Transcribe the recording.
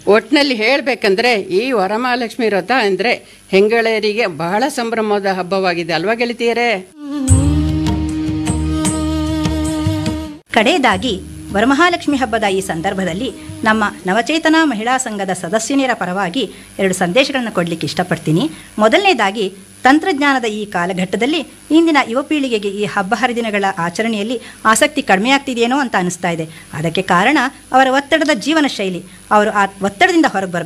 ಒಟ್ಟಿನಲ್ಲಿ ಹೇಳಬೇಕಂದ್ರೆ ಈ ವರಮಹಾಲಕ್ಷ್ಮಿ ವ್ರತ ಅಂದರೆ ಹೆಂಗಳೆಯರಿಗೆ ಬಹಳ ಸಂಭ್ರಮದ ಹಬ್ಬವಾಗಿದೆ ಅಲ್ವಾ ಗೆಳತಿಯರೇ ಕಡೆಯದಾಗಿ ವರಮಹಾಲಕ್ಷ್ಮಿ ಹಬ್ಬದ ಈ ಸಂದರ್ಭದಲ್ಲಿ ನಮ್ಮ ನವಚೇತನ ಮಹಿಳಾ ಸಂಘದ ಸದಸ್ಯನಿಯರ ಪರವಾಗಿ ಎರಡು ಸಂದೇಶಗಳನ್ನು ಕೊಡಲಿಕ್ಕೆ ಇಷ್ಟಪಡ್ತೀನಿ ಮೊದಲನೇದಾಗಿ ತಂತ್ರಜ್ಞಾನದ ಈ ಕಾಲಘಟ್ಟದಲ್ಲಿ ಇಂದಿನ ಯುವ ಪೀಳಿಗೆಗೆ ಈ ಹಬ್ಬ ಹರಿದಿನಗಳ ಆಚರಣೆಯಲ್ಲಿ ಆಸಕ್ತಿ ಕಡಿಮೆ ಆಗ್ತಿದೆಯೇನೋ ಅಂತ ಅನಿಸ್ತಾ ಇದೆ ಅದಕ್ಕೆ ಕಾರಣ ಅವರ ಒತ್ತಡದ ಜೀವನ ಶೈಲಿ ಅವರು ಆ ಒತ್ತಡದಿಂದ ಹೊರಗೆ